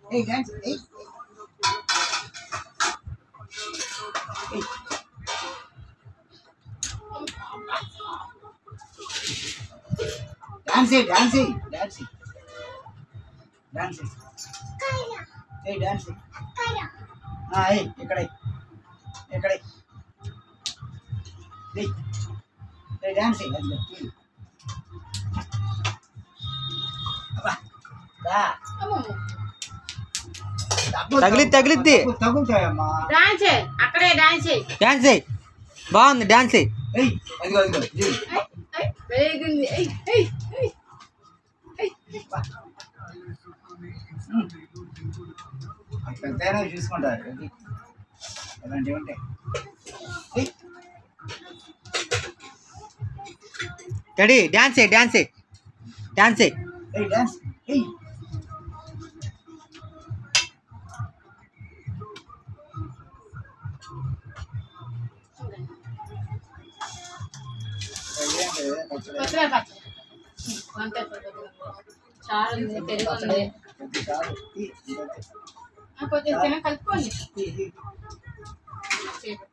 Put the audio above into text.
ఏయ్ డాన్స్ ఏయ్ ఏయ్ డాన్స్ ఏయ్ డాన్స్ ఏయ్ డాన్స్ ఏయ్ డాన్స్ ఏయ్ ఏయ్ డాన్స్ ఏయ్ ఆ ఏయ్ ఇక్కడ ఏయ్. ఇక్కడ ఏయ్. ఏయ్ ఏయ్ డాన్స్ ఏయ్ అది ఏయ్. అబ్బా దా తగిలిద్ది, తగిలిద్ది. తగు- తగులుతాయమ్మా డాన్స్ చేయి అక్కడే డాన్స్ చేయి డాన్స్ చేయి బాగుంది డాన్స్ చేయి ఏయ్ అదిగో అదిగో ఇది. ఏయ్, ఏయ్, వేగుంది ఏయ్, ఏయ్, ఏయ్. ఏయ్, ఉమ్. అది పెద్దయినా చూసుకుంటారు అది అలాంటివి ఉంటాయి ఏయ్, రెడీ డాన్స్ చేయి డాన్స్ చేయి డాన్స్ చేయి ఏయ్ డాన్స్ ఏయ్ అదేంటి, పచ్చడి. కొత్తగా పచ్చడి. వంకాయ పచ్చడి. చారు ఉంది పెరుగు ఉంది కొద్ది చాలు. ఈ, ఇంకొంచెం. ఆ, కొంచెం తిన కలుపుకోండి ఈ, ఈ. చేయి.